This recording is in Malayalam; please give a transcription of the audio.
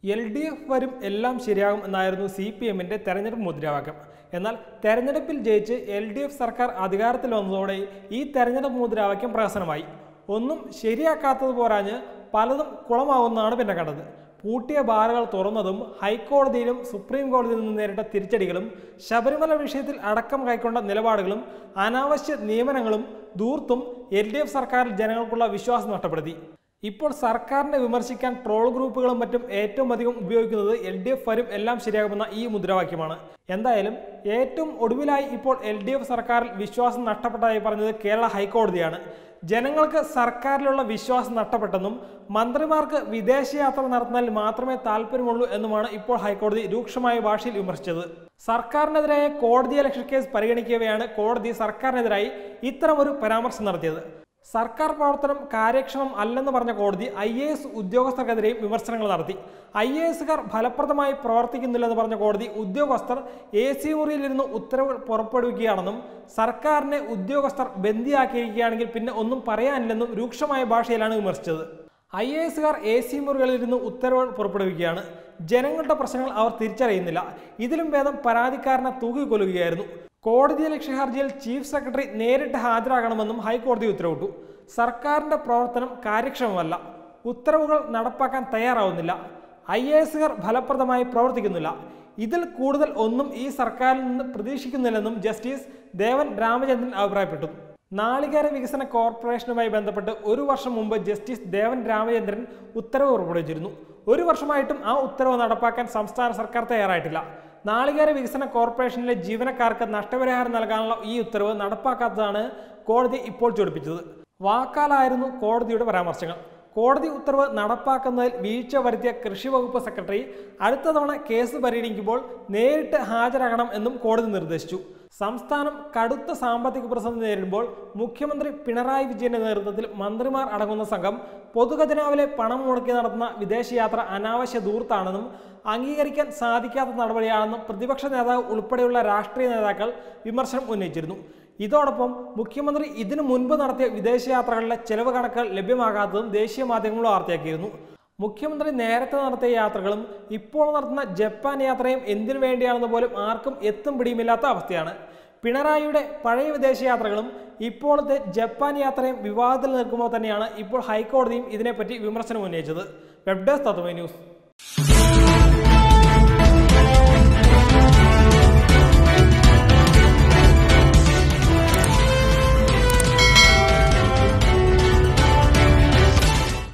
എൽ ഡി എഫ് വരും എല്ലാം ശരിയാകും എന്നായിരുന്നു സി പി എമ്മിന്റെ തെരഞ്ഞെടുപ്പ് മുദ്രാവാക്യം എന്നാൽ തെരഞ്ഞെടുപ്പിൽ ജയിച്ച് എൽ ഡി എഫ് സർക്കാർ അധികാരത്തിൽ വന്നതോടെ ഈ തെരഞ്ഞെടുപ്പ് മുദ്രാവാക്യം പ്രഹസനമായി ഒന്നും ശരിയാക്കാത്തത് പോരാഞ്ഞ് പലതും കുളമാവുന്നതാണ് പിന്നെ കണ്ടത് പൂട്ടിയ ബാറുകൾ തുറന്നതും ഹൈക്കോടതിയിലും സുപ്രീം കോടതിയിൽ നിന്ന് നേരിട്ട തിരിച്ചടികളും ശബരിമല വിഷയത്തിൽ അടക്കം കൈക്കൊണ്ട നിലപാടുകളും അനാവശ്യ നിയമനങ്ങളും ദൂർത്തും എൽ ഡി എഫ് സർക്കാരിൽ ജനങ്ങൾക്കുള്ള വിശ്വാസം നഷ്ടപ്പെടുത്തി ഇപ്പോൾ സർക്കാരിനെ വിമർശിക്കാൻ ട്രോൾ ഗ്രൂപ്പുകളും മറ്റും ഏറ്റവും അധികം ഉപയോഗിക്കുന്നത് എൽ ഡി എഫ് വരും എല്ലാം ശരിയാകുമെന്ന ഈ മുദ്രാവാക്യമാണ് എന്തായാലും ഏറ്റവും ഒടുവിലായി ഇപ്പോൾ എൽ ഡി എഫ് സർക്കാരിൽ വിശ്വാസം നഷ്ടപ്പെട്ടതായി പറഞ്ഞത് കേരള ഹൈക്കോടതിയാണ് ജനങ്ങൾക്ക് സർക്കാരിലുള്ള വിശ്വാസം നഷ്ടപ്പെട്ടെന്നും മന്ത്രിമാർക്ക് വിദേശയാത്ര നടത്തുന്നതിൽ മാത്രമേ താല്പര്യമുള്ളൂ എന്നുമാണ് ഇപ്പോൾ ഹൈക്കോടതി രൂക്ഷമായ ഭാഷയിൽ വിമർശിച്ചത് സർക്കാരിനെതിരായ കോടതിയലക്ഷ്യ കേസ് പരിഗണിക്കവെയാണ് കോടതി സർക്കാരിനെതിരായി ഇത്തരമൊരു പരാമർശം നടത്തിയത് സർക്കാർ പ്രവർത്തനം കാര്യക്ഷമം അല്ലെന്ന് പറഞ്ഞ കോടതി ഐ എ എസ് ഉദ്യോഗസ്ഥർക്കെതിരെയും വിമർശനങ്ങൾ നടത്തി ഐ എ എസുകാർ ഫലപ്രദമായി പ്രവർത്തിക്കുന്നില്ലെന്ന് പറഞ്ഞ കോടതി ഉദ്യോഗസ്ഥർ എ സി മുറിയിലിരുന്ന് ഉത്തരവ് പുറപ്പെടുവിക്കുകയാണെന്നും സർക്കാരിനെ ഉദ്യോഗസ്ഥർ ബന്ദിയാക്കിയിരിക്കുകയാണെങ്കിൽ പിന്നെ ഒന്നും പറയാനില്ലെന്നും രൂക്ഷമായ ഭാഷയിലാണ് വിമർശിച്ചത് ഐ എ എസുകാർ എ സി മുറികളിലിരുന്ന് ഉത്തരവുകൾ പുറപ്പെടുവിക്കുകയാണ് ജനങ്ങളുടെ പ്രശ്നങ്ങൾ അവർ തിരിച്ചറിയുന്നില്ല ഇതിലും ഭേദം പരാതിക്കാരനെ തൂക്കിക്കൊല്ലുകയായിരുന്നു കോടതി ലക്ഷ്യ ഹർജിയിൽ ചീഫ് സെക്രട്ടറി നേരിട്ട് ഹാജരാകണമെന്നും ഹൈക്കോടതി ഉത്തരവിട്ടു സർക്കാരിന്റെ പ്രവർത്തനം കാര്യക്ഷമമല്ല ഉത്തരവുകൾ നടപ്പാക്കാൻ തയ്യാറാവുന്നില്ല ഐ എ എസുകാർ ഫലപ്രദമായി പ്രവർത്തിക്കുന്നില്ല ഇതിൽ കൂടുതൽ ഒന്നും ഈ സർക്കാരിൽ നിന്ന് പ്രതീക്ഷിക്കുന്നില്ലെന്നും ജസ്റ്റിസ് ദേവൻ രാമചന്ദ്രൻ അഭിപ്രായപ്പെട്ടു നാളികേര വികസന കോർപ്പറേഷനുമായി ബന്ധപ്പെട്ട് ഒരു വർഷം മുമ്പ് ജസ്റ്റിസ് ദേവൻ രാമചന്ദ്രൻ ഉത്തരവ് പുറപ്പെടുവിച്ചിരുന്നു ഒരു വർഷമായിട്ടും ആ ഉത്തരവ് നടപ്പാക്കാൻ സംസ്ഥാന സർക്കാർ തയ്യാറായിട്ടില്ല നാളികേര വികസന കോർപ്പറേഷനിലെ ജീവനക്കാർക്ക് നഷ്ടപരിഹാരം നൽകാനുള്ള ഈ ഉത്തരവ് നടപ്പാക്കാത്തതാണ് കോടതി ഇപ്പോൾ ചൂടിപ്പിച്ചത് വാക്കാലായിരുന്നു കോടതിയുടെ പരാമർശങ്ങൾ കോടതി ഉത്തരവ് നടപ്പാക്കുന്നതിൽ വീഴ്ച വരുത്തിയ കൃഷി വകുപ്പ് സെക്രട്ടറി അടുത്ത തവണ കേസ് പരിഗണിക്കുമ്പോൾ നേരിട്ട് ഹാജരാകണം എന്നും കോടതി നിർദ്ദേശിച്ചു സംസ്ഥാനം കടുത്ത സാമ്പത്തിക പ്രതിസന്ധി നേരിടുമ്പോൾ മുഖ്യമന്ത്രി പിണറായി വിജയന്റെ നേതൃത്വത്തിൽ മന്ത്രിമാർ അടങ്ങുന്ന സംഘം പൊതുഖജനാവിലെ പണം മുടക്കി നടത്തുന്ന വിദേശയാത്ര അനാവശ്യ ദൂർത്താണെന്നും അംഗീകരിക്കാൻ സാധിക്കാത്ത നടപടിയാണെന്നും പ്രതിപക്ഷ നേതാവ് ഉൾപ്പെടെയുള്ള രാഷ്ട്രീയ നേതാക്കൾ വിമർശനം ഉന്നയിച്ചിരുന്നു ഇതോടൊപ്പം മുഖ്യമന്ത്രി ഇതിനു മുൻപ് നടത്തിയ വിദേശയാത്രകളിലെ ചെലവ് കണക്കുകൾ ലഭ്യമാകാത്തതും ദേശീയ മാധ്യമങ്ങൾ വാർത്തയാക്കിയിരുന്നു മുഖ്യമന്ത്രി നേരത്തെ നടത്തിയ യാത്രകളും ഇപ്പോൾ നടത്തുന്ന ജപ്പാൻ യാത്രയും എന്തിനു വേണ്ടിയാണെന്ന് പോലും ആർക്കും എത്തും പിടിയുമില്ലാത്ത അവസ്ഥയാണ് പിണറായിയുടെ പഴയ വിദേശയാത്രകളും ഇപ്പോഴത്തെ ജപ്പാൻ യാത്രയും വിവാദത്തിൽ നിൽക്കുമ്പോൾ തന്നെയാണ് ഇപ്പോൾ ഹൈക്കോടതിയും ഇതിനെപ്പറ്റി വിമർശനം ഉന്നയിച്ചത് വെബ് ഡെസ്ക് തത്വമേ ന്യൂസ്